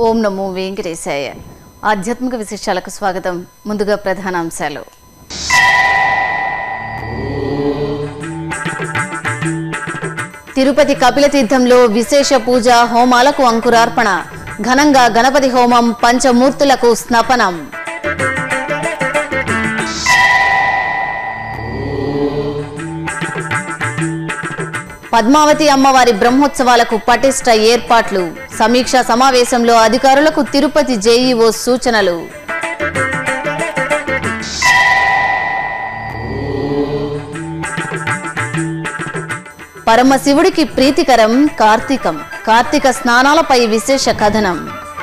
ఓం నమో వెంకటేశాయ ఆధ్యాత్మిక విశేషాలకు స్వాగతం ముందుగా ప్రధానాంశాలు తిరుపతి కపిలతీర్థంలో విశేష పూజ హోమాలకు అంకురార్పణ ఘనంగా గణపతి హోమం పంచమూర్తులకు స్నపనం పద్మావతి అమ్మవారి బ్రహ్మోత్సవాలకు పటిష్ట ఏర్పాట్లు సమీక్షా సమావేశంలో అధికారులకు తిరుపతి జేఈఓ సూచనలు పరమశివుడికి ప్రీతికరం కార్తీకం కార్తీక స్నానాలపై విశేష కథనం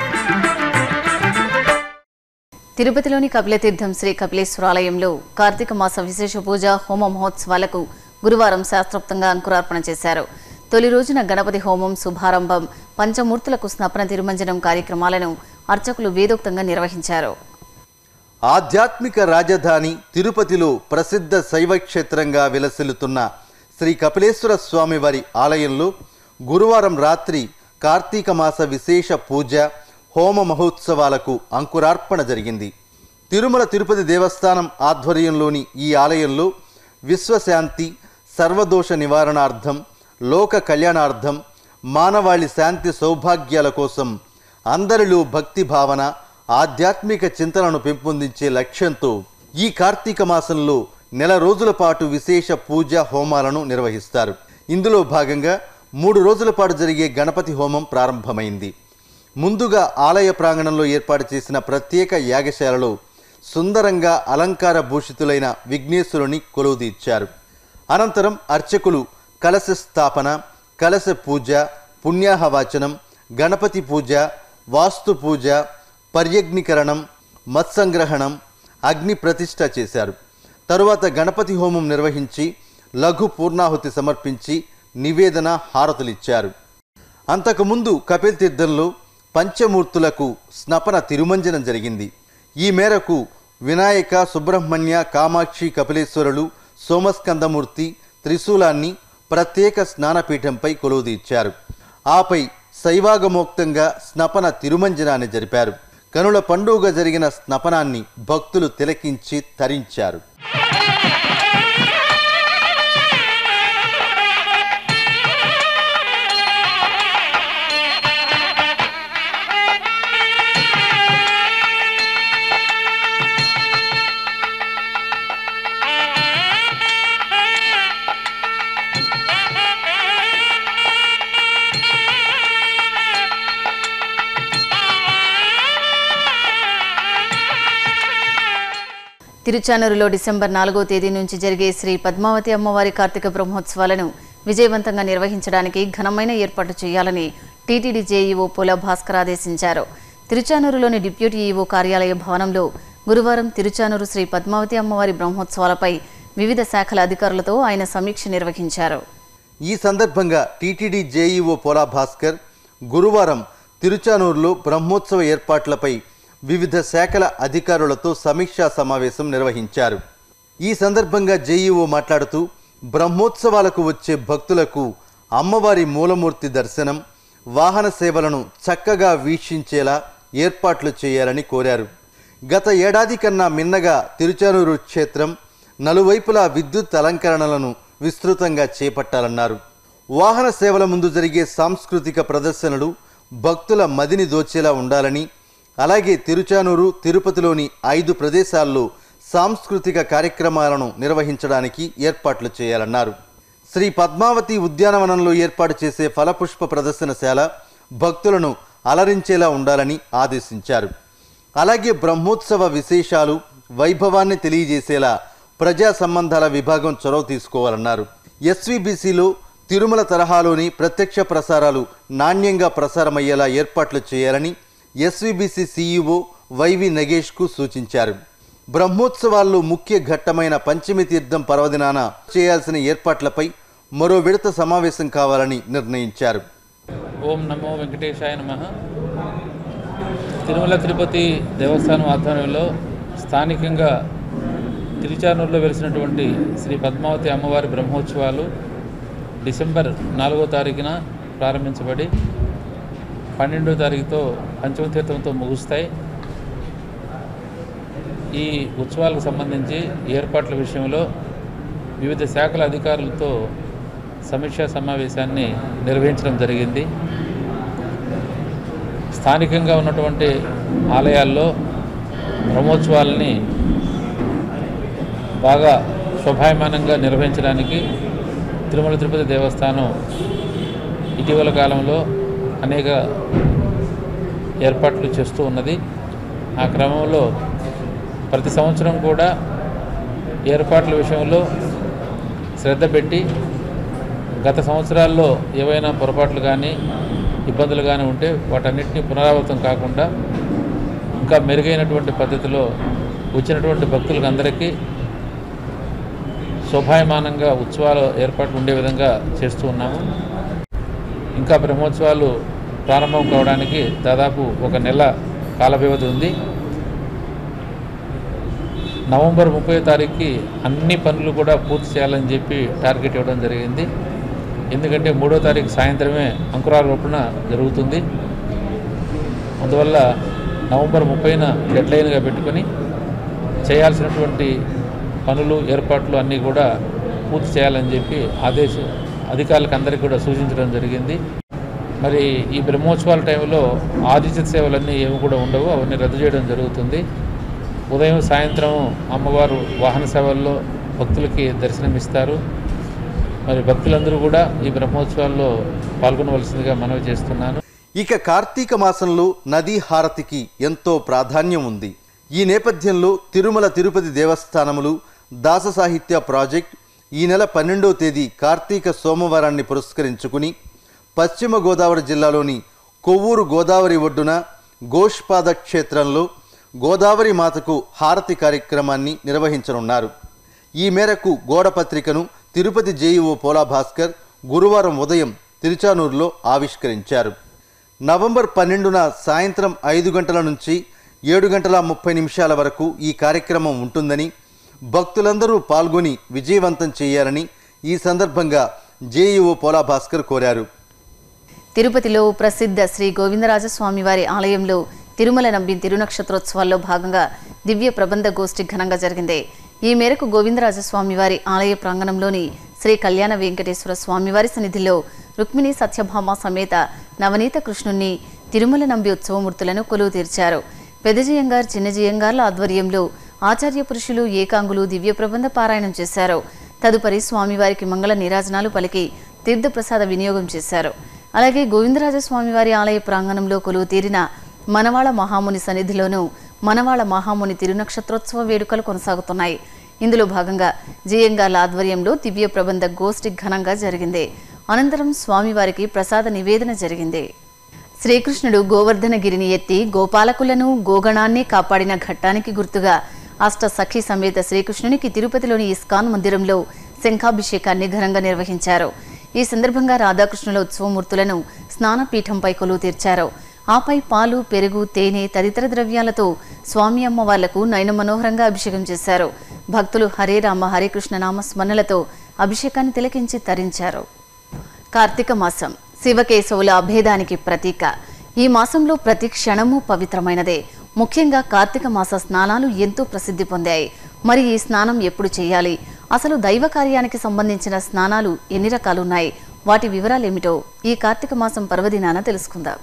తిరుపతిలోని కపిలతీర్థం శ్రీ కపిలేశ్వరాలయంలో కార్తీక మాస విశేష పూజ హోమ మహోత్సవాలకు గురువారం శాస్త్రోక్తంగా అంకురార్పణ చేశారు తొలి రోజున గణపతి హోమం శుభారంభం పంచమూర్తులకు స్నపన తిరుమంజనం కార్యక్రమాలను అర్చకులు వేదోక్తంగా నిర్వహించారు ఆధ్యాత్మిక రాజధాని తిరుపతిలో ప్రసిద్ధ శైవ క్షేత్రంగా విలసిల్లుతున్న శ్రీ కపిలేశ్వర స్వామి వారి ఆలయంలో గురువారం రాత్రి కార్తీక మాస విశేష పూజ హోమ మహోత్సవాలకు అంకురార్పణ జరిగింది తిరుమల తిరుపతి దేవస్థానం ఆధ్వర్యంలోని ఈ ఆలయంలో విశ్వశాంతి సర్వదోష నివారణార్థం లోక కళ్యాణార్థం మానవాళి శాంతి సౌభాగ్యాల కోసం అందరిలో భక్తి భావన ఆధ్యాత్మిక చింతనను పెంపొందించే లక్ష్యంతో ఈ కార్తీక మాసంలో నెల రోజుల పాటు విశేష పూజ హోమాలను నిర్వహిస్తారు ఇందులో భాగంగా మూడు రోజుల పాటు జరిగే గణపతి హోమం ప్రారంభమైంది ముందుగా ఆలయ ప్రాంగణంలో ఏర్పాటు చేసిన ప్రత్యేక యాగశాలలో సుందరంగా అలంకార భూషితులైన విఘ్నేశ్వరుని కొలువుదీర్చారు అనంతరం అర్చకులు కలశ స్థాపన కలశ పూజ పుణ్యాహవాచనం గణపతి పూజ వాస్తు పూజ పర్యగ్నికరణం మత్సంగ్రహణం అగ్ని ప్రతిష్ఠ చేశారు తరువాత గణపతి హోమం నిర్వహించి లఘు పూర్ణాహుతి సమర్పించి నివేదన హారతులిచ్చారు అంతకుముందు కపిల్ తీర్థంలో పంచమూర్తులకు స్నపన తిరుమంజనం జరిగింది ఈ మేరకు వినాయక సుబ్రహ్మణ్య కామాక్షి కపిలేశ్వరులు సోమస్కందమూర్తి త్రిశూలాన్ని ప్రత్యేక స్నానపీఠంపై కొలువుదీర్చారు ఆపై శైవాగమోక్తంగా స్నపన తిరుమంజనాన్ని జరిపారు కనుల పండుగ జరిగిన స్నపనాన్ని భక్తులు తిలకించి తరించారు తిరుచానూరులో డిసెంబర్ నాలుగో తేదీ నుంచి జరిగే శ్రీ పద్మావతి అమ్మవారి కార్తీక బ్రహ్మోత్సవాలను విజయవంతంగా నిర్వహించడానికి ఘనమైన ఏర్పాటు చేయాలని టీటీడీ జేఈఓ పుల భాస్కర్ ఆదేశించారు తిరుచానూరులోని డిప్యూటీ ఈఓ కార్యాలయ భవనంలో గురువారం తిరుచానూరు శ్రీ పద్మావతి అమ్మవారి బ్రహ్మోత్సవాలపై వివిధ శాఖల అధికారులతో ఆయన సమీక్ష నిర్వహించారు ఈ సందర్భంగా టీటీడీ జేఈఓ పోలా భాస్కర్ గురువారం తిరుచానూరులో బ్రహ్మోత్సవ ఏర్పాట్లపై వివిధ శాఖల అధికారులతో సమీక్షా సమావేశం నిర్వహించారు ఈ సందర్భంగా జేఈఓ మాట్లాడుతూ బ్రహ్మోత్సవాలకు వచ్చే భక్తులకు అమ్మవారి మూలమూర్తి దర్శనం వాహన సేవలను చక్కగా వీక్షించేలా ఏర్పాట్లు చేయాలని కోరారు గత ఏడాది కన్నా మిన్నగా తిరుచానూరు క్షేత్రం నలువైపులా విద్యుత్ అలంకరణలను విస్తృతంగా చేపట్టాలన్నారు వాహన సేవల ముందు జరిగే సాంస్కృతిక ప్రదర్శనలు భక్తుల మదిని దోచేలా ఉండాలని అలాగే తిరుచానూరు తిరుపతిలోని ఐదు ప్రదేశాల్లో సాంస్కృతిక కార్యక్రమాలను నిర్వహించడానికి ఏర్పాట్లు చేయాలన్నారు శ్రీ పద్మావతి ఉద్యానవనంలో ఏర్పాటు చేసే ఫలపుష్ప ప్రదర్శనశాల భక్తులను అలరించేలా ఉండాలని ఆదేశించారు అలాగే బ్రహ్మోత్సవ విశేషాలు వైభవాన్ని తెలియజేసేలా ప్రజా సంబంధాల విభాగం చొరవ తీసుకోవాలన్నారు ఎస్వీబీసీలో తిరుమల తరహాలోని ప్రత్యక్ష ప్రసారాలు నాణ్యంగా ప్రసారమయ్యేలా ఏర్పాట్లు చేయాలని ఎస్వీబీసీ సీఈఓ వైవి నగేష్కు సూచించారు బ్రహ్మోత్సవాల్లో ముఖ్య ఘట్టమైన పంచమి తీర్థం పర్వదినాన చేయాల్సిన ఏర్పాట్లపై మరో విడత సమావేశం కావాలని నిర్ణయించారు ఓం నమో వెంకటేశాయ నమ తిరుమల తిరుపతి దేవస్థానం ఆధ్వర్యంలో స్థానికంగా తిరుచానూరులో వెలిసినటువంటి శ్రీ పద్మావతి అమ్మవారి బ్రహ్మోత్సవాలు డిసెంబర్ నాలుగో తారీఖున ప్రారంభించబడి పన్నెండో తారీఖుతో పంచమ తీర్థంతో ముగుస్తాయి ఈ ఉత్సవాలకు సంబంధించి ఏర్పాట్ల విషయంలో వివిధ శాఖల అధికారులతో సమీక్షా సమావేశాన్ని నిర్వహించడం జరిగింది స్థానికంగా ఉన్నటువంటి ఆలయాల్లో బ్రహ్మోత్సవాలని బాగా శోభాయమానంగా నిర్వహించడానికి తిరుమల తిరుపతి దేవస్థానం ఇటీవల కాలంలో అనేక ఏర్పాట్లు చేస్తూ ఉన్నది ఆ క్రమంలో ప్రతి సంవత్సరం కూడా ఏర్పాట్ల విషయంలో శ్రద్ధ పెట్టి గత సంవత్సరాల్లో ఏవైనా పొరపాట్లు కానీ ఇబ్బందులు కానీ ఉంటే వాటన్నిటిని పునరావృతం కాకుండా ఇంకా మెరుగైనటువంటి పద్ధతిలో వచ్చినటువంటి భక్తులకు అందరికీ శోభాయమానంగా ఉత్సవాలు ఏర్పాట్లు ఉండే విధంగా చేస్తూ ఉన్నాము ఇంకా బ్రహ్మోత్సవాలు ప్రారంభం కావడానికి దాదాపు ఒక నెల కాల వ్యవధి ఉంది నవంబర్ ముప్పై తారీఖుకి అన్ని పనులు కూడా పూర్తి చేయాలని చెప్పి టార్గెట్ ఇవ్వడం జరిగింది ఎందుకంటే మూడో తారీఖు సాయంత్రమే అంకురారోపణ జరుగుతుంది అందువల్ల నవంబర్ ముప్పైన డెడ్లైన్గా పెట్టుకొని చేయాల్సినటువంటి పనులు ఏర్పాట్లు అన్నీ కూడా పూర్తి చేయాలని చెప్పి ఆదేశ అధికారులకు అందరికీ కూడా సూచించడం జరిగింది మరి ఈ బ్రహ్మోత్సవాల టైంలో ఆదిత్య సేవలన్నీ ఏమి కూడా ఉండవు అవన్నీ రద్దు చేయడం జరుగుతుంది ఉదయం సాయంత్రం అమ్మవారు వాహన సేవల్లో భక్తులకి దర్శనమిస్తారు మరి భక్తులందరూ కూడా ఈ బ్రహ్మోత్సవాల్లో పాల్గొనవలసిందిగా మనవి చేస్తున్నాను ఇక కార్తీక మాసంలో నదీ హారతికి ఎంతో ప్రాధాన్యం ఉంది ఈ నేపథ్యంలో తిరుమల తిరుపతి దేవస్థానములు దాస సాహిత్య ప్రాజెక్ట్ ఈ నెల పన్నెండవ తేదీ కార్తీక సోమవారాన్ని పురస్కరించుకుని పశ్చిమ గోదావరి జిల్లాలోని కొవ్వూరు గోదావరి ఒడ్డున గోష్పాద క్షేత్రంలో గోదావరి మాతకు హారతి కార్యక్రమాన్ని నిర్వహించనున్నారు ఈ మేరకు గోడపత్రికను తిరుపతి జేఈఓ పోలా భాస్కర్ గురువారం ఉదయం తిరుచానూరులో ఆవిష్కరించారు నవంబర్ పన్నెండున సాయంత్రం ఐదు గంటల నుంచి ఏడు గంటల ముప్పై నిమిషాల వరకు ఈ కార్యక్రమం ఉంటుందని భక్తులందరూ పాల్గొని విజయవంతం చేయాలని ఈ సందర్భంగా జేఈఓ పోలా భాస్కర్ కోరారు తిరుపతిలో ప్రసిద్ధ శ్రీ గోవిందరాజస్వామి వారి ఆలయంలో తిరుమల నంబి తిరునక్షత్రోత్సవాల్లో భాగంగా దివ్య ప్రబంధ గోష్ఠి ఘనంగా జరిగింది ఈ మేరకు గోవిందరాజస్వామి వారి ఆలయ ప్రాంగణంలోని శ్రీ కళ్యాణ వెంకటేశ్వర స్వామివారి సన్నిధిలో రుక్మిణి సత్యభామ సమేత నవనీత కృష్ణుణ్ణి తిరుమల నంబి ఉత్సవమూర్తులను కొలువు తీర్చారు పెదజయంగార్ చిన్నజయంగార్ల ఆధ్వర్యంలో ఆచార్య పురుషులు ఏకాంగులు దివ్య ప్రబంధ పారాయణం చేశారు తదుపరి స్వామివారికి మంగళ నీరాజనాలు పలికి తీర్థప్రసాద వినియోగం చేశారు అలాగే గోవిందరాజస్వామివారి ఆలయ ప్రాంగణంలో కొలువు తీరిన మనవాళ మహాముని సన్నిధిలోనూ మనవాళ మహాముని తిరునక్షత్రోత్సవ వేడుకలు కొనసాగుతున్నాయి ఇందులో భాగంగా జియంగాల ఆధ్వర్యంలో దివ్య ప్రబంధ గోష్ఠి ఘనంగా జరిగింది అనంతరం స్వామివారికి ప్రసాద నివేదన జరిగింది శ్రీకృష్ణుడు గోవర్ధనగిరిని ఎత్తి గోపాలకులను గోగణాన్ని కాపాడిన ఘట్టానికి గుర్తుగా అష్ట సఖి సమేత శ్రీకృష్ణునికి తిరుపతిలోని ఇస్కాన్ మందిరంలో శంఖాభిషేకాన్ని ఘనంగా నిర్వహించారు ఈ సందర్భంగా రాధాకృష్ణుల ఉత్సవమూర్తులను స్నానపీఠంపై కొలువు తీర్చారు ఆపై పాలు పెరుగు తేనె తదితర ద్రవ్యాలతో స్వామి అమ్మవార్లకు నయన మనోహరంగా అభిషేకం చేశారు భక్తులు హరే రామ హరే కృష్ణ నామ స్మరణలతో అభిషేకాన్ని తిలకించి తరించారు కార్తీక మాసం శివకేశవుల అభేదానికి ప్రతీక ఈ మాసంలో ప్రతి క్షణము పవిత్రమైనదే ముఖ్యంగా కార్తీక మాస స్నానాలు ఎంతో ప్రసిద్ధి పొందాయి మరి ఈ స్నానం ఎప్పుడు చేయాలి అసలు దైవ కార్యానికి సంబంధించిన స్నానాలు ఎన్ని రకాలున్నాయి వాటి వివరాలేమిటో ఈ కార్తీక మాసం పర్వదినాన తెలుసుకుందాం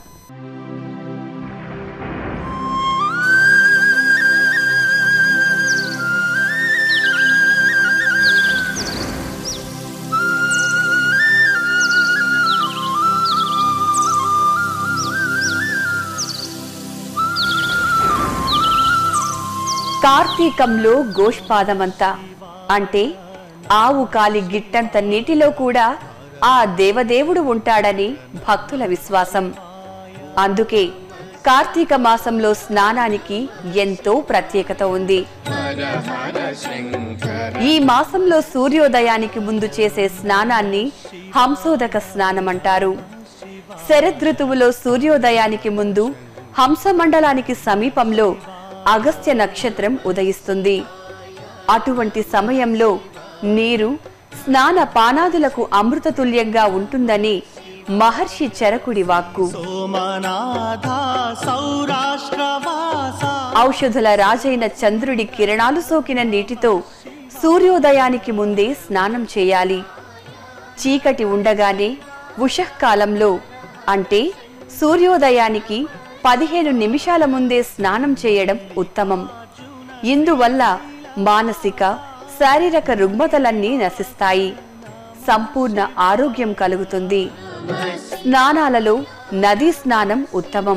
కార్తీకంలో గోష్పాదమంతా అంటే ఆవు కాలి గిట్టంత నీటిలో కూడా ఆ దేవదేవుడు ఉంటాడని భక్తుల విశ్వాసం అందుకే కార్తీక మాసంలో స్నానానికి ఎంతో ప్రత్యేకత ఉంది ఈ మాసంలో సూర్యోదయానికి ముందు చేసే స్నానాన్ని హంసోదక స్నానం అంటారు శరదృతువులో సూర్యోదయానికి ముందు హంసమండలానికి సమీపంలో అగస్త్య నక్షత్రం ఉదయిస్తుంది అటువంటి సమయంలో నీరు స్నాన పానాదులకు అమృతతుల్యంగా ఉంటుందని మహర్షి చరకుడి వాక్కు సోమనాథ సౌరాష్ట్రవాస ఔషధుల రాజైన చంద్రుడి కిరణాలు సోకిన నీటితో సూర్యోదయానికి ముందే స్నానం చేయాలి చీకటి ఉండగానే ఉషఃకాలంలో అంటే సూర్యోదయానికి పదిహేను నిమిషాల ముందే స్నానం చేయడం ఉత్తమం ఇందువల్ల మానసిక శారీరక రుగ్మతలన్నీ నశిస్తాయి సంపూర్ణ ఆరోగ్యం కలుగుతుంది స్నానాలలో నదీ స్నానం ఉత్తమం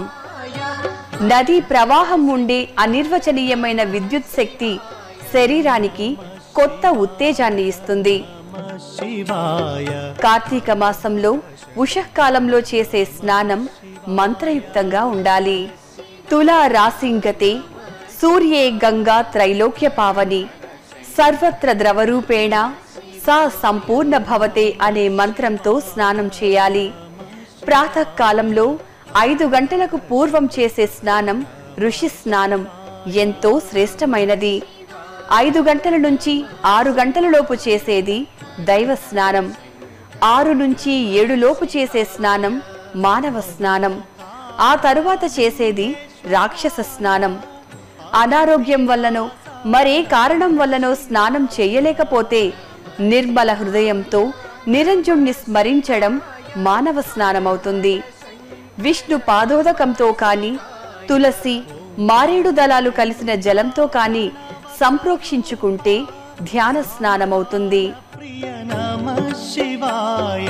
నదీ ప్రవాహం ఉండే అనిర్వచనీయమైన విద్యుత్ శక్తి శరీరానికి కొత్త ఉత్తేజాన్ని ఇస్తుంది శివాయ కార్తీక మాసంలో ఉషఃకాలంలో చేసే స్నానం మంత్రయుక్తంగా ఉండాలి తులా రాసింగతే సూర్యే గంగా త్రైలోక్య పావని సర్వత్ర ద్రవరూపేణ సా సంపూర్ణ భవతే అనే మంత్రంతో స్నానం చేయాలి ప్రాతకాలంలో ఐదు గంటలకు పూర్వం చేసే స్నానం ఋషి స్నానం ఎంతో శ్రేష్టమైనది ఐదు గంటల నుంచి ఆరు గంటల లోపు చేసేది దైవ స్నానం ఆరు నుంచి ఏడు లోపు చేసే స్నానం మానవ స్నానం ఆ తరువాత చేసేది రాక్షస స్నానం అనారోగ్యం వల్లనో మరే కారణం వల్లనో స్నానం చేయలేకపోతే నిర్మల హృదయంతో నిరంజుణ్ణి స్మరించడం మానవ స్నానమవుతుంది విష్ణు పాదోదకంతో కాని తులసి మారేడు దళాలు కలిసిన జలంతో కాని సంప్రోక్షించుకుంటే ధ్యాన స్నానమవుతుంది ప్రియ నమ శివాయ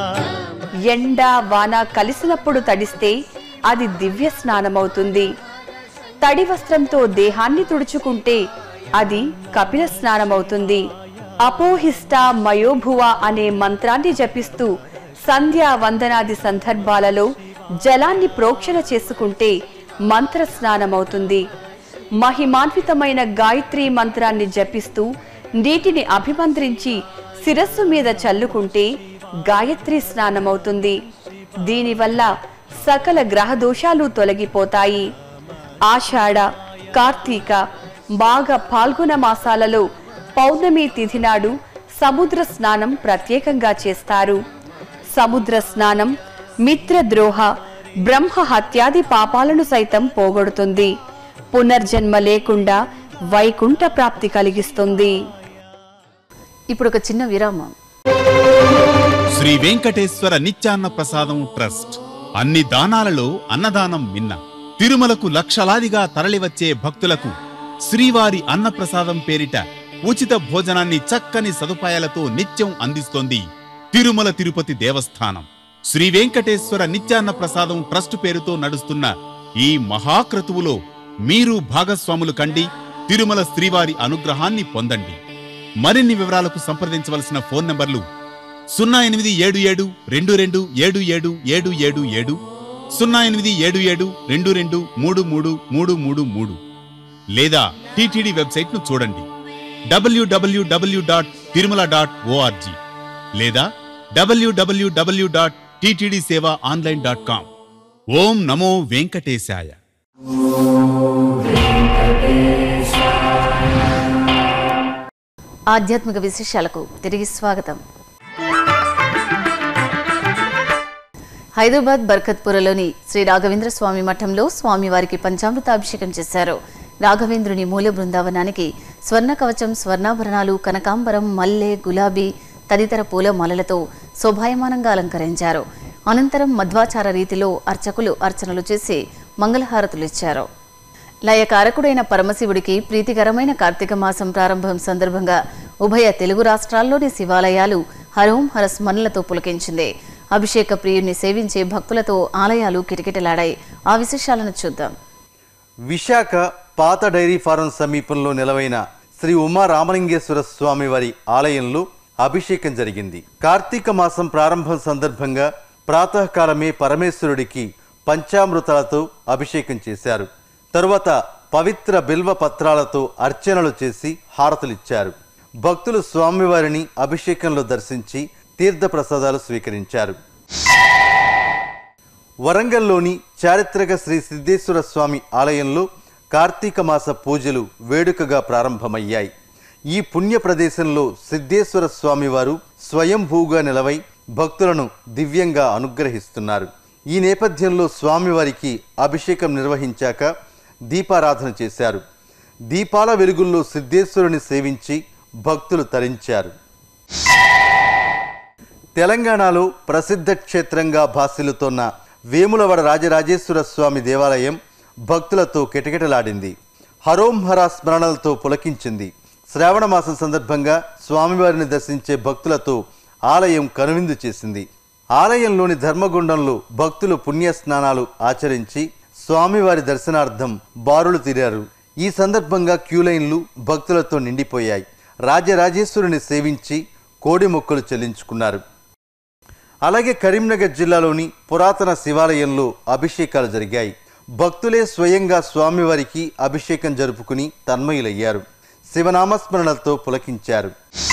ఎండ వాన కలిసినప్పుడు తడిస్తే అది దివ్య స్నానమవుతుంది తడి వస్త్రంతో దేహాన్ని తుడుచుకుంటే అది కపిల స్నానమవుతుంది అపోహిష్ట మయోభువ అనే మంత్రాన్ని జపిస్తూ సంధ్యా వందనాది సందర్భాలలో జలాన్ని ప్రోక్షణ చేసుకుంటే మంత్ర స్నానమవుతుంది మహిమాన్వితమైన గాయత్రి మంత్రాన్ని జపిస్తూ నీటిని అభిమంత్రించి శిరస్సు మీద చల్లుకుంటే గాయత్రి స్నానమవుతుంది దీనివల్ల సకల గ్రహ దోషాలు తొలగిపోతాయి ఆషాఢ కార్తీక మాఘ పాల్గొన మాసాలలో పౌర్ణమి తిథి నాడు సముద్ర స్నానం ప్రత్యేకంగా చేస్తారు సముద్ర స్నానం మిత్రద్రోహ బ్రహ్మ హత్యాది పాపాలను సైతం పోగొడుతుంది పునర్జన్మ లేకుండా వైకుంఠ ప్రాప్తి కలిగిస్తుంది ఇప్పుడు ఒక చిన్న విరామం శ్రీ వెంకటేశ్వర నిత్యాన్న ప్రసాదం ట్రస్ట్ అన్ని దానాలలో అన్నదానం మిన్న తిరుమలకు లక్షలాదిగా తరలివచ్చే భక్తులకు శ్రీవారి అన్నప్రసాదం పేరిట ఉచిత భోజనాన్ని చక్కని సదుపాయాలతో నిత్యం అందిస్తోంది తిరుమల తిరుపతి దేవస్థానం శ్రీ వెంకటేశ్వర నిత్యాన్న ప్రసాదం ట్రస్ట్ పేరుతో నడుస్తున్న ఈ మహాక్రతువులో మీరు భాగస్వాములు కండి తిరుమల శ్రీవారి అనుగ్రహాన్ని పొందండి మరిన్ని వివరాలకు సంప్రదించవలసిన ఫోన్ నంబర్లు సున్నా ఎనిమిది ఏడు ఏడు రెండు రెండు ఏడు ఏడు ఏడు ఏడు ఏడు సున్నా ఎనిమిది ఏడు ఏడు రెండు రెండు మూడు మూడు మూడు మూడు మూడు లేదా టీటీడీ వెబ్సైట్ను చూడండి డబ్ల్యూడబ్ల్యూడబ్ల్యూ డాట్ తిరుమల డాట్ ఓఆర్జీ లేదా డబ్ల్యూడబ్ల్యూడబ్ల్యూ dot TTD Seva online dot com ఓం నమో వెంకటేశాయ ఆధ్యాత్మిక విశేషాలకు తిరిగి స్వాగతం హైదరాబాద్ బర్కత్పురలోని శ్రీ రాఘవేంద్ర స్వామి మఠంలో స్వామివారికి పంచామృతాభిషేకం చేశారు రాఘవేంద్రుని మూల బృందావనానికి స్వర్ణ కవచం స్వర్ణాభరణాలు కనకాంబరం మల్లె గులాబీ తదితర పూల మాలలతో శోభాయమానంగా అలంకరించారు అనంతరం మధ్వాచార రీతిలో అర్చకులు అర్చనలు చేసి మంగళహారతులు ఇచ్చారు లయకారకుడైన పరమశివుడికి ప్రీతికరమైన కార్తీక మాసం ప్రారంభం సందర్భంగా ఉభయ తెలుగు రాష్ట్రాల్లోని శివాలయాలు హరోం హర స్మరణలతో పులకించింది అభిషేక ప్రియుణ్ణి సేవించే భక్తులతో ఆలయాలు కిటకిటలాడాయి ఆ విశేషాలను చూద్దాం విశాఖ పాత డైరీ ఫారం సమీపంలో నిలవైన శ్రీ ఉమా రామలింగేశ్వర స్వామి వారి ఆలయంలో అభిషేకం జరిగింది కార్తీక మాసం ప్రారంభం సందర్భంగా ప్రాతకాలమే పరమేశ్వరుడికి పంచామృతాలతో అభిషేకం చేశారు తరువాత పవిత్ర బిల్వ పత్రాలతో అర్చనలు చేసి హారతులిచ్చారు భక్తులు స్వామివారిని అభిషేకంలో దర్శించి తీర్థప్రసాదాలు స్వీకరించారు వరంగల్లోని చారిత్రక శ్రీ సిద్ధేశ్వర స్వామి ఆలయంలో కార్తీక మాస పూజలు వేడుకగా ప్రారంభమయ్యాయి ఈ పుణ్య ప్రదేశంలో సిద్ధేశ్వర స్వామివారు స్వయంభూగా నిలవై భక్తులను దివ్యంగా అనుగ్రహిస్తున్నారు ఈ నేపథ్యంలో స్వామివారికి అభిషేకం నిర్వహించాక దీపారాధన చేశారు దీపాల వెలుగుల్లో సిద్ధేశ్వరుని సేవించి భక్తులు తరించారు తెలంగాణలో ప్రసిద్ధ క్షేత్రంగా భాసిల్లుతోన్న వేములవాడ రాజరాజేశ్వర స్వామి దేవాలయం భక్తులతో కిటకిటలాడింది హరోం హర స్మరణలతో పులకించింది శ్రావణ మాసం సందర్భంగా స్వామివారిని దర్శించే భక్తులతో ఆలయం కనువిందు చేసింది ఆలయంలోని ధర్మగుండంలో భక్తులు పుణ్య స్నానాలు ఆచరించి స్వామివారి దర్శనార్థం బారులు తీరారు ఈ సందర్భంగా క్యూలైన్లు భక్తులతో నిండిపోయాయి రాజరాజేశ్వరుని సేవించి కోడి మొక్కలు చెల్లించుకున్నారు అలాగే కరీంనగర్ జిల్లాలోని పురాతన శివాలయంలో అభిషేకాలు జరిగాయి భక్తులే స్వయంగా స్వామివారికి అభిషేకం జరుపుకుని తన్మయులయ్యారు శివనామస్మరణలతో పులకించారు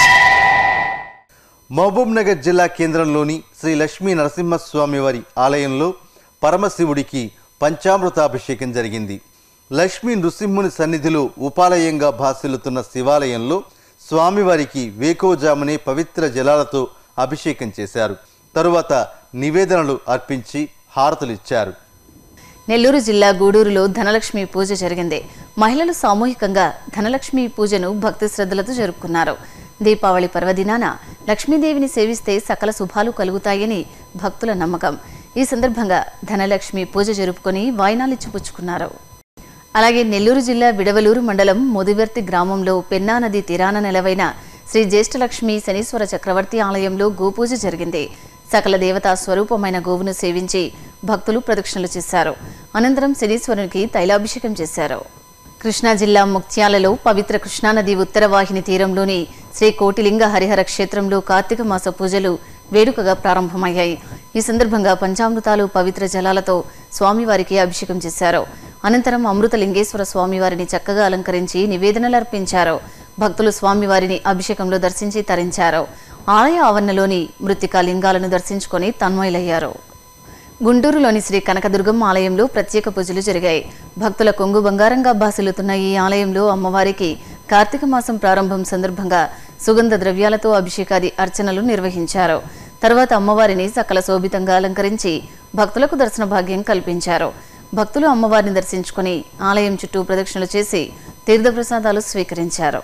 మహబూబ్ నగర్ జిల్లా కేంద్రంలోని శ్రీ లక్ష్మీ నరసింహస్వామి వారి ఆలయంలో పరమశివుడికి పంచామృతాభిషేకం జరిగింది లక్ష్మీ నృసింహుని సన్నిధిలో ఉపాలయంగా భాసిల్లుతున్న శివాలయంలో స్వామివారికి వేకోజామునే పవిత్ర జలాలతో అభిషేకం చేశారు తరువాత నివేదనలు అర్పించి హారతులిచ్చారు నెల్లూరు జిల్లా గూడూరులో ధనలక్ష్మి పూజ జరిగింది మహిళలు సామూహికంగా ధనలక్ష్మి పూజను భక్తి శ్రద్ధలతో జరుపుకున్నారు దీపావళి పర్వదినాన లక్ష్మీదేవిని సేవిస్తే సకల శుభాలు కలుగుతాయని భక్తుల నమ్మకం ఈ సందర్భంగా ధనలక్ష్మి పూజ జరుపుకొని వాయినాలిచ్చి పుచ్చుకున్నారు అలాగే నెల్లూరు జిల్లా విడవలూరు మండలం మొదివర్తి గ్రామంలో పెన్నా నది తీరాన నెలవైన శ్రీ జ్యేష్ఠలక్ష్మి శనీశ్వర చక్రవర్తి ఆలయంలో గోపూజ జరిగింది సకల దేవతా స్వరూపమైన గోవును సేవించి భక్తులు ప్రదక్షిణలు చేశారు అనంతరం శనీశ్వరునికి తైలాభిషేకం చేశారు కృష్ణా జిల్లా ముక్త్యాలలో పవిత్ర కృష్ణానది ఉత్తర వాహిని తీరంలోని శ్రీ కోటిలింగ హరిహర క్షేత్రంలో కార్తీక మాస పూజలు వేడుకగా ప్రారంభమయ్యాయి ఈ సందర్భంగా పంచామృతాలు పవిత్ర జలాలతో స్వామివారికి అభిషేకం చేశారు అనంతరం అమృతలింగేశ్వర స్వామివారిని చక్కగా అలంకరించి నివేదనలు అర్పించారు భక్తులు స్వామివారిని అభిషేకంలో దర్శించి తరించారు ఆలయ ఆవరణలోని మృతికా లింగాలను దర్శించుకొని తన్మయులయ్యారు గుంటూరులోని శ్రీ కనకదుర్గమ్మ ఆలయంలో ప్రత్యేక పూజలు జరిగాయి భక్తుల కొంగు బంగారంగా బాసిల్లుతున్న ఈ ఆలయంలో అమ్మవారికి కార్తీక మాసం ప్రారంభం సందర్భంగా సుగంధ ద్రవ్యాలతో అభిషేకాది అర్చనలు నిర్వహించారు తర్వాత అమ్మవారిని సకల శోభితంగా అలంకరించి భక్తులకు దర్శన భాగ్యం కల్పించారు భక్తులు అమ్మవారిని దర్శించుకుని ఆలయం చుట్టూ ప్రదక్షిణలు చేసి తీర్థప్రసాదాలు స్వీకరించారు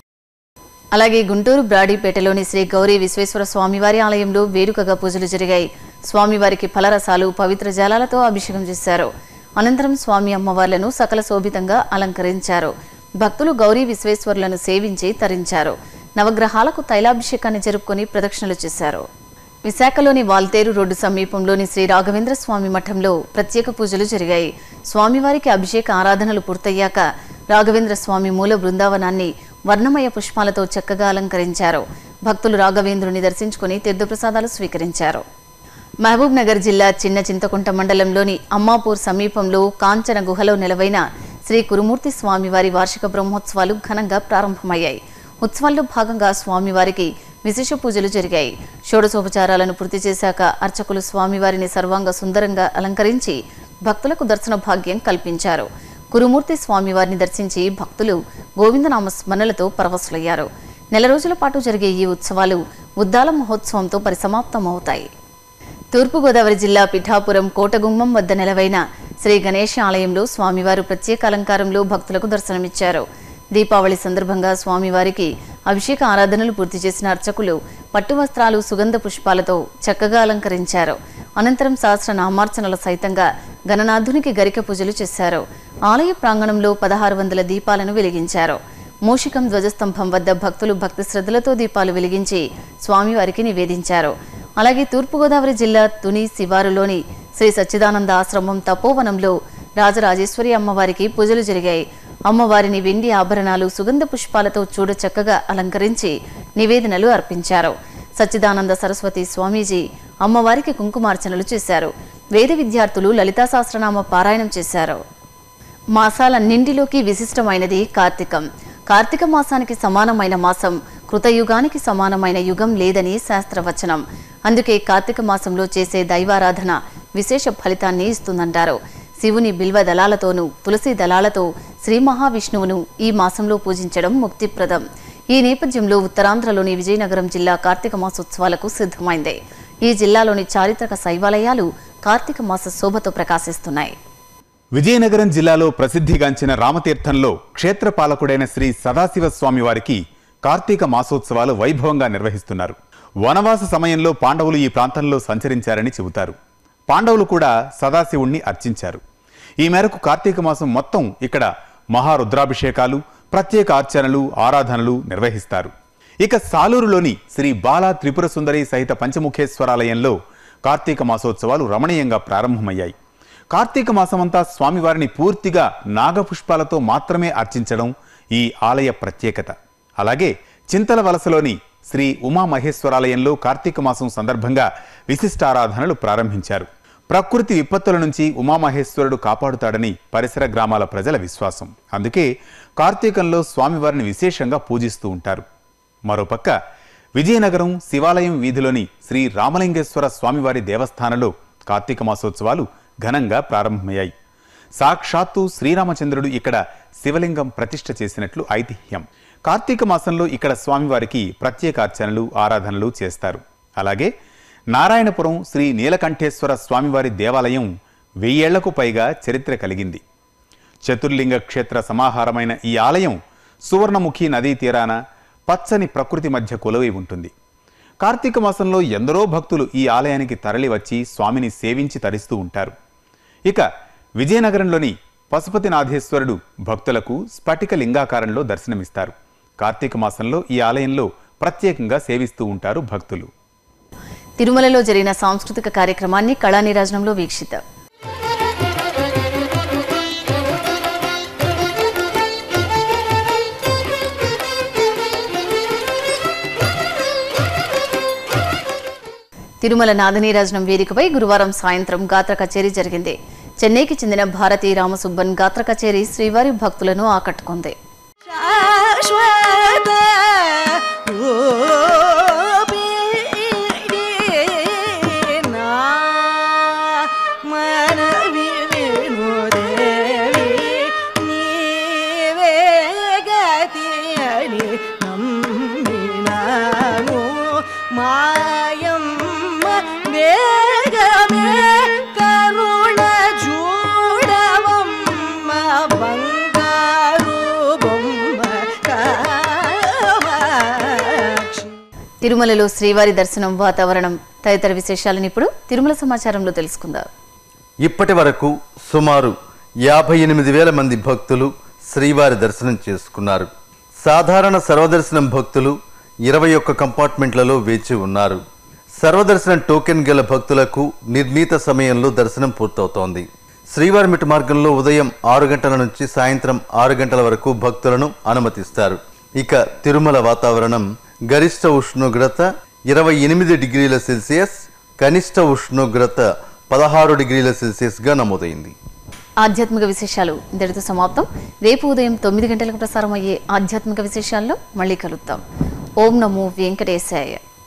అలాగే గుంటూరు బ్రాడీపేటలోని శ్రీ గౌరీ విశ్వేశ్వర స్వామివారి ఆలయంలో వేడుకగా పూజలు జరిగాయి స్వామివారికి ఫలరసాలు పవిత్ర జలాలతో అభిషేకం చేశారు అనంతరం స్వామి అమ్మవార్లను సకల శోభితంగా అలంకరించారు భక్తులు గౌరీ విశ్వేశ్వరులను సేవించి తరించారు నవగ్రహాలకు తైలాభిషేకాన్ని జరుపుకొని ప్రదక్షిణలు చేశారు విశాఖలోని వాల్తేరు రోడ్డు సమీపంలోని శ్రీ రాఘవేంద్ర స్వామి మఠంలో ప్రత్యేక పూజలు జరిగాయి స్వామివారికి అభిషేక ఆరాధనలు పూర్తయ్యాక రాఘవేంద్ర స్వామి మూల బృందావనాన్ని వర్ణమయ పుష్పాలతో చక్కగా అలంకరించారు భక్తులు రాఘవేంద్రుని దర్శించుకుని తీర్థప్రసాదాలు స్వీకరించారు మహబూబ్ నగర్ జిల్లా చిన్న చింతకుంట మండలంలోని అమ్మాపూర్ సమీపంలో కాంచన గుహలో నెలవైన శ్రీ కురుమూర్తి స్వామివారి వార్షిక బ్రహ్మోత్సవాలు ఘనంగా ప్రారంభమయ్యాయి ఉత్సవాల్లో భాగంగా స్వామివారికి విశేష పూజలు జరిగాయి షోడశోపచారాలను పూర్తి చేశాక అర్చకులు స్వామివారిని సర్వాంగ సుందరంగా అలంకరించి భక్తులకు దర్శన భాగ్యం కల్పించారు కురుమూర్తి స్వామివారిని దర్శించి భక్తులు గోవిందనామ స్మరణలతో పరవశులయ్యారు నెల రోజుల పాటు జరిగే ఈ ఉత్సవాలు ఉద్దాల మహోత్సవంతో పరిసమాప్తమవుతాయి తూర్పుగోదావరి జిల్లా పిఠాపురం కోటగుమ్మం వద్ద నెలవైన శ్రీ గణేష ఆలయంలో స్వామివారు ప్రత్యేక అలంకారంలో భక్తులకు దర్శనమిచ్చారు దీపావళి సందర్భంగా స్వామివారికి అభిషేక ఆరాధనలు పూర్తి చేసిన అర్చకులు పట్టు వస్త్రాలు సుగంధ పుష్పాలతో చక్కగా అలంకరించారు అనంతరం సహస్ర నామార్చనల సైతంగా గణనాథునికి గరిక పూజలు చేశారు ఆలయ ప్రాంగణంలో పదహారు వందల దీపాలను వెలిగించారు మూషికం ధ్వజస్తంభం వద్ద భక్తులు భక్తి శ్రద్ధలతో దీపాలు వెలిగించి స్వామివారికి నివేదించారు అలాగే తూర్పుగోదావరి జిల్లా తుని శివారులోని శ్రీ సచ్చిదానంద ఆశ్రమం తపోవనంలో రాజరాజేశ్వరి అమ్మవారికి పూజలు జరిగాయి అమ్మవారిని వెండి ఆభరణాలు సుగంధ పుష్పాలతో చూడ చక్కగా అలంకరించి నివేదనలు అర్పించారు సచ్చిదానంద సరస్వతి స్వామీజీ అమ్మవారికి కుంకుమార్చనలు చేశారు వేద విద్యార్థులు లలితా సహస్రనామ పారాయణం చేశారు మాసాలన్నింటిలోకి విశిష్టమైనది కార్తీకం కార్తీక మాసానికి సమానమైన మాసం కృతయుగానికి సమానమైన యుగం లేదని శాస్త్రవచనం అందుకే కార్తీక మాసంలో చేసే దైవారాధన విశేష ఫలితాన్ని ఇస్తుందంటారు శివుని బిల్వ దళాలతోనూ తులసి దళాలతో శ్రీ మహావిష్ణువును ఈ మాసంలో పూజించడం ముక్తిప్రదం ఈ నేపథ్యంలో ఉత్తరాంధ్రలోని విజయనగరం జిల్లా కార్తీక మాసోత్సవాలకు సిద్ధమైంది ఈ జిల్లాలోని చారిత్రక శైవాలయాలు కార్తీక మాస శోభతో ప్రకాశిస్తున్నాయి విజయనగరం జిల్లాలో ప్రసిద్ధిగాంచిన రామతీర్థంలో క్షేత్రపాలకుడైన శ్రీ సదాశివ స్వామి వారికి కార్తీక మాసోత్సవాలు వైభవంగా నిర్వహిస్తున్నారు వనవాస సమయంలో పాండవులు ఈ ప్రాంతంలో సంచరించారని చెబుతారు పాండవులు కూడా సదాశివుణ్ణి అర్చించారు ఈ మేరకు కార్తీక మాసం మొత్తం ఇక్కడ మహారుద్రాభిషేకాలు ప్రత్యేక అర్చనలు ఆరాధనలు నిర్వహిస్తారు ఇక సాలూరులోని శ్రీ బాలా త్రిపుర సుందరి సహిత పంచముఖేశ్వరాలయంలో కార్తీక మాసోత్సవాలు రమణీయంగా ప్రారంభమయ్యాయి కార్తీక మాసమంతా స్వామివారిని పూర్తిగా నాగపుష్పాలతో మాత్రమే అర్చించడం ఈ ఆలయ ప్రత్యేకత అలాగే చింతల వలసలోని శ్రీ ఉమామహేశ్వరాలయంలో కార్తీక మాసం సందర్భంగా విశిష్టారాధనలు ప్రారంభించారు ప్రకృతి విపత్తుల నుంచి ఉమామహేశ్వరుడు కాపాడుతాడని పరిసర గ్రామాల ప్రజల విశ్వాసం అందుకే కార్తీకంలో స్వామివారిని విశేషంగా పూజిస్తూ ఉంటారు మరోపక్క విజయనగరం శివాలయం వీధిలోని శ్రీ రామలింగేశ్వర స్వామివారి దేవస్థానంలో కార్తీక మాసోత్సవాలు ఘనంగా ప్రారంభమయ్యాయి సాక్షాత్తు శ్రీరామచంద్రుడు ఇక్కడ శివలింగం ప్రతిష్ఠ చేసినట్లు ఐతిహ్యం కార్తీక మాసంలో ఇక్కడ స్వామివారికి ప్రత్యేక అర్చనలు ఆరాధనలు చేస్తారు అలాగే నారాయణపురం శ్రీ నీలకంఠేశ్వర స్వామివారి దేవాలయం వెయ్యేళ్లకు పైగా చరిత్ర కలిగింది చతుర్లింగ క్షేత్ర సమాహారమైన ఈ ఆలయం సువర్ణముఖి నదీ తీరాన పచ్చని ప్రకృతి మధ్య కొలువై ఉంటుంది కార్తీక మాసంలో ఎందరో భక్తులు ఈ ఆలయానికి తరలి వచ్చి స్వామిని సేవించి తరిస్తూ ఉంటారు ఇక విజయనగరంలోని పశుపతినాథేశ్వరుడు భక్తులకు స్ఫటిక లింగాకారంలో దర్శనమిస్తారు కార్తీక మాసంలో ఈ ఆలయంలో ప్రత్యేకంగా సేవిస్తూ ఉంటారు భక్తులు తిరుమలలో జరిగిన సాంస్కృతిక కార్యక్రమాన్ని కళానిరాజనంలో వీక్షిద్దాం తిరుమల నాదనీరాజనం వేదికపై గురువారం సాయంత్రం గాత్ర కచేరీ జరిగింది చెన్నైకి చెందిన భారతీ రామసుబ్బన్ గాత్ర కచేరీ శ్రీవారి భక్తులను ఆకట్టుకుంది శాశ్వత రూపిణీనా మనవి వినుదేవి నీవే గతి అని నమ్మినాను మాయమ్మ వేగమే కరుణ చూడవమ్మ బంగారు బొమ్మ కామాక్షి తిరుమలలో శ్రీవారి దర్శనం వాతావరణం తదితర విశేషాలను ఇప్పుడు తిరుమల సమాచారంలో తెలుసుకుందాం ఇప్పటి వరకు సుమారు యాభై ఎనిమిది వేల మంది భక్తులు శ్రీవారి దర్శనం చేసుకున్నారు సాధారణ సర్వదర్శనం భక్తులు ఇరవై ఒక్క కంపార్ట్మెంట్లలో వేచి ఉన్నారు సర్వదర్శనం టోకెన్ గల భక్తులకు నిర్ణీత సమయంలో దర్శనం పూర్తవుతోంది శ్రీవారి మిట్టు మార్గంలో ఉదయం ఆరు గంటల నుంచి సాయంత్రం ఆరు గంటల వరకు భక్తులను అనుమతిస్తారు ఇక తిరుమల వాతావరణం గరిష్ట ఉష్ణోగ్రత ఇరవై ఎనిమిది డిగ్రీల సెల్సియస్ కనిష్ట ఉష్ణోగ్రత పదహారు డిగ్రీల సెల్సియస్గా నమోదైంది ఆధ్యాత్మిక విశేషాలు ఇంతటితో సమాప్తం రేపు ఉదయం తొమ్మిది గంటలకు ప్రసారం అయ్యే ఆధ్యాత్మిక విశేషాల్లో మళ్ళీ కలుద్దాం ఓం నమో వెంకటేశాయ